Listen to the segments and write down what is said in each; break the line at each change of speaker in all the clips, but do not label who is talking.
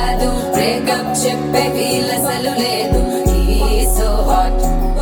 కాదు బ్రేకప్ చెప్పే వీలసలు లేదు సో హాట్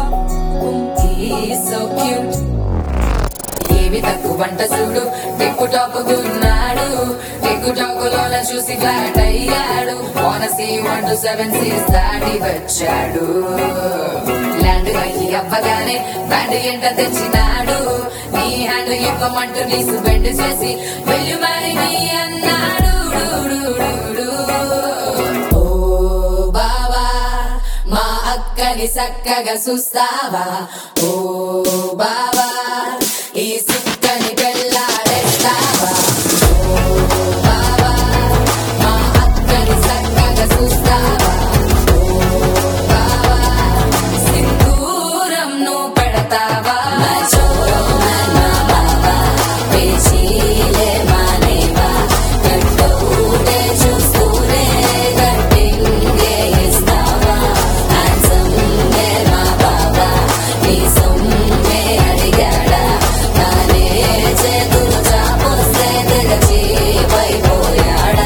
సో క్యూట్ ఏవి తక్కువ వంట చూడు టిక్కు టాకున్నాడు టిక్కు టాకులోన చూసి ఫ్లాట్ అయ్యాడు ఓనసి వన్ టు సెవెన్ సీస్ దాటి వచ్చాడు ల్యాండ్ అయ్యి అవ్వగానే బ్యాండ్ ఎంట తెచ్చినాడు నీ హ్యాండ్ ఇవ్వమంటూ నీసు బెండ్ చేసి వెళ్ళు మరి నీ అన్నాడు డు, డు, డు, డు. ఓ బావా మా అక్కని చక్కగా చూస్తావా ఓ బావా ఈ సుక్కని పెళ్ళాడేస్తావా ఓ బావా మా అక్కని చక్కగా చూస్తావా ఓ బావా సింధూరం నువ్వు పెడతావా మచో నా బావా పేచీలే మానేవా కట్టూటే చూస్తూనే కట్టింగే ఇస్తావా హ్యాండ్సమ్గే మా బావా నీ సొమ్మే అడిగాడా నానే చేతులు చాపొస్తే తెగచి పైపోయాడా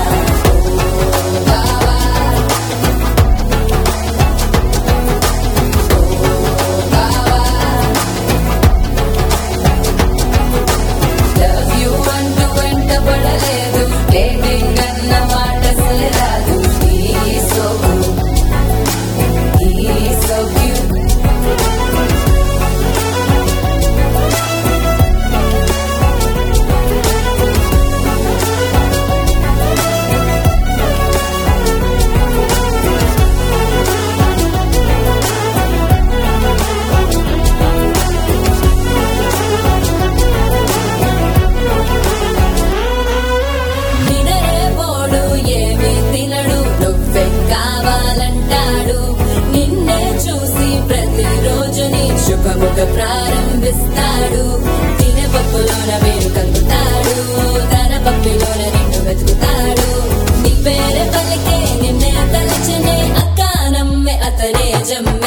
బావా లవ్ యూ అంటూ వెంట పడలేదు డేటింగ్ అన్న మాట అసలు రాదు ఈ సో ఈ సో క్యూట్ నినరే పోడు ఏమి తినడు నువ్వే కావాలంటాడు నిన్నే చూసి ప్రతిరోజు నీ శుభముఖ ప్రారంభిస్తాడు తినే పప్పులోన వేరు కలుపుతాడు తన పప్పిలోన నిన్ను వెతుకుతాడు నీ పేరే పలికే నిన్నే తలచనే అక్క నమ్మే అతనే జమ్మే